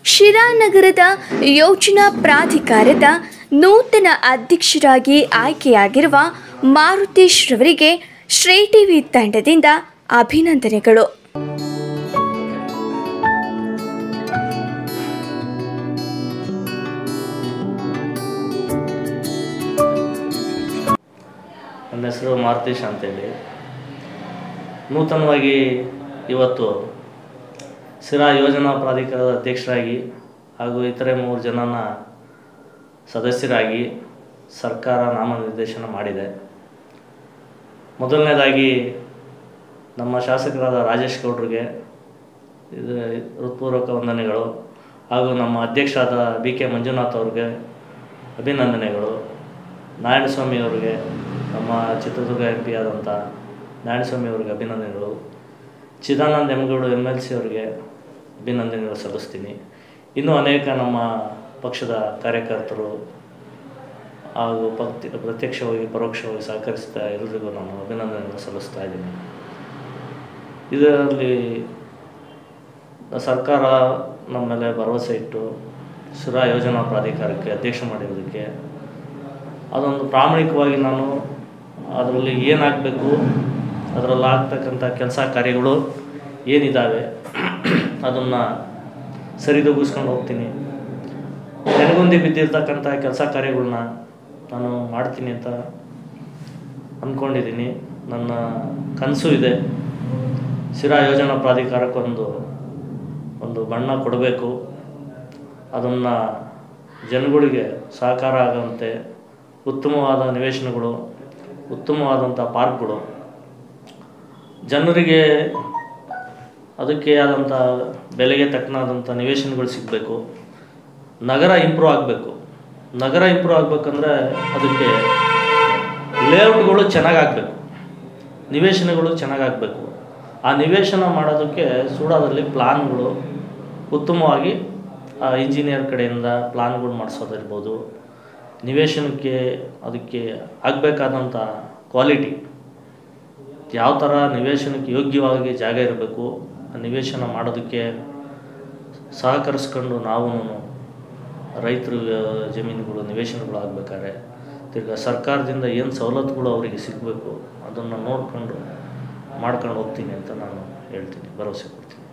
ಶಿರಾನಗರದ ಯೋಜನಾ ಪ್ರಾಧಿಕಾರದ ನೂತನ ಅಧ್ಯಕ್ಷರಾಗಿ ಆಯ್ಕೆಯಾಗಿರುವ ಮಾರುತೇಶ್ ರವರಿಗೆ ಶ್ರೀ ಟಿವಿ ತಂಡದಿಂದ ಅಭಿನಂದನೆಗಳು ನನ್ನ ಹೆಸರು ಮಾರುತೇಶ್ ಅಂತೇಳಿ ನೂತನವಾಗಿ ಇವತ್ತು ಸಿರಾ ಯೋಜನಾ ಪ್ರಾಧಿಕಾರದ ಅಧ್ಯಕ್ಷರಾಗಿ ಹಾಗೂ ಇತರೆ ಮೂರು ಜನನ ಸದಸ್ಯರಾಗಿ ಸರ್ಕಾರ ನಾಮನಿರ್ದೇಶನ ಮಾಡಿದೆ ಮೊದಲನೇದಾಗಿ ನಮ್ಮ ಶಾಸಕರಾದ ರಾಜೇಶ್ ಗೌಡ್ರಿಗೆ ಇದು ಹೃತ್ಪೂರ್ವಕ ವಂದನೆಗಳು ಹಾಗೂ ನಮ್ಮ ಅಧ್ಯಕ್ಷರಾದ ಬಿ ಕೆ ಮಂಜುನಾಥ್ ಅವ್ರಿಗೆ ಅಭಿನಂದನೆಗಳು ನಾರಾಯಣಸ್ವಾಮಿ ಅವರಿಗೆ ನಮ್ಮ ಚಿತ್ರದುರ್ಗ ಎಂ ಪಿ ಆದಂಥ ನಾರಾಯಣಸ್ವಾಮಿ ಅವರಿಗೆ ಅಭಿನಂದನೆಗಳು Chidananda M Gowda M L C ಅವರಿಗೆ ಅಭಿನಂದನೆಗಳು ಸಲ್ಲಿಸ್ತೀನಿ ಇನ್ನೂ ಅನೇಕ ನಮ್ಮ ಪಕ್ಷದ ಕಾರ್ಯಕರ್ತರು ಹಾಗೂ ಪಕ್ತಿ ಪ್ರತ್ಯಕ್ಷವಾಗಿ ಪರೋಕ್ಷವಾಗಿ ಸಹಕರಿಸ್ತಾ ಎಲ್ಲರಿಗೂ ನಾನು ಅಭಿನಂದನೆಗಳು ಸಲ್ಲಿಸ್ತಾ ಇದ್ದೀನಿ ಇದರಲ್ಲಿ ಸರ್ಕಾರ ನಮ್ಮ ಮೇಲೆ ಭರವಸೆ ಇಟ್ಟು ಸುರಾ ಯೋಜನಾ ಪ್ರಾಧಿಕಾರಕ್ಕೆ ಅಧ್ಯಕ್ಷ ಮಾಡಿರೋದಕ್ಕೆ ಅದೊಂದು ಪ್ರಾಮಾಣಿಕವಾಗಿ ನಾನು ಅದರಲ್ಲಿ ಏನಾಗಬೇಕು ಅದರಲ್ಲಿ ಆಗ್ತಕ್ಕಂಥ ಕೆಲಸ ಕಾರ್ಯಗಳು ಏನಿದ್ದಾವೆ ಅದನ್ನು ಸರಿದೂಗಿಸ್ಕೊಂಡು ಹೋಗ್ತೀನಿ ನೆನಗುಂದಿ ಬಿದ್ದಿರ್ತಕ್ಕಂಥ ಕೆಲಸ ಕಾರ್ಯಗಳನ್ನ ನಾನು ಮಾಡ್ತೀನಿ ಅಂತ ಅಂದ್ಕೊಂಡಿದ್ದೀನಿ ನನ್ನ ಕನಸು ಇದೆ ಸಿರಾ ಯೋಜನಾ ಪ್ರಾಧಿಕಾರಕ್ಕೊಂದು ಒಂದು ಬಣ್ಣ ಕೊಡಬೇಕು ಅದನ್ನು ಜನಗಳಿಗೆ ಸಹಕಾರ ಆಗುವಂತೆ ಉತ್ತಮವಾದ ನಿವೇಶನಗಳು ಉತ್ತಮವಾದಂಥ ಪಾರ್ಕ್ಗಳು ಜನರಿಗೆ ಅದಕ್ಕೆ ಆದಂಥ ಬೆಲೆಗೆ ತಕ್ಕನಾದಂಥ ನಿವೇಶನಗಳು ಸಿಗಬೇಕು ನಗರ ಇಂಪ್ರೂವ್ ಆಗಬೇಕು ನಗರ ಇಂಪ್ರೂವ್ ಆಗಬೇಕಂದ್ರೆ ಅದಕ್ಕೆ ಲೇಔಟ್ಗಳು ಚೆನ್ನಾಗಾಗಬೇಕು ನಿವೇಶನಗಳು ಚೆನ್ನಾಗಾಗಬೇಕು ಆ ನಿವೇಶನ ಮಾಡೋದಕ್ಕೆ ಸೂಡಾದಲ್ಲಿ ಪ್ಲಾನ್ಗಳು ಉತ್ತಮವಾಗಿ ಆ ಇಂಜಿನಿಯರ್ ಕಡೆಯಿಂದ ಪ್ಲಾನ್ಗಳು ಮಾಡಿಸೋದಿರ್ಬೋದು ನಿವೇಶನಕ್ಕೆ ಅದಕ್ಕೆ ಆಗಬೇಕಾದಂಥ ಕ್ವಾಲಿಟಿ ಯಾವ ಥರ ನಿವೇಶನಕ್ಕೆ ಯೋಗ್ಯವಾಗಿ ಜಾಗ ಇರಬೇಕು ಆ ನಿವೇಶನ ಮಾಡೋದಕ್ಕೆ ಸಹಕರಿಸ್ಕೊಂಡು ನಾವು ರೈತರ ಜಮೀನುಗಳು ನಿವೇಶನಗಳು ಆಗಬೇಕಾದ್ರೆ ತಿರ್ಗಾ ಸರ್ಕಾರದಿಂದ ಏನು ಸವಲತ್ತುಗಳು ಅವರಿಗೆ ಸಿಗಬೇಕು ಅದನ್ನು ನೋಡಿಕೊಂಡು ಮಾಡ್ಕೊಂಡು ಹೋಗ್ತೀನಿ ಅಂತ ನಾನು ಹೇಳ್ತೀನಿ ಭರವಸೆ ಕೊಡ್ತೀನಿ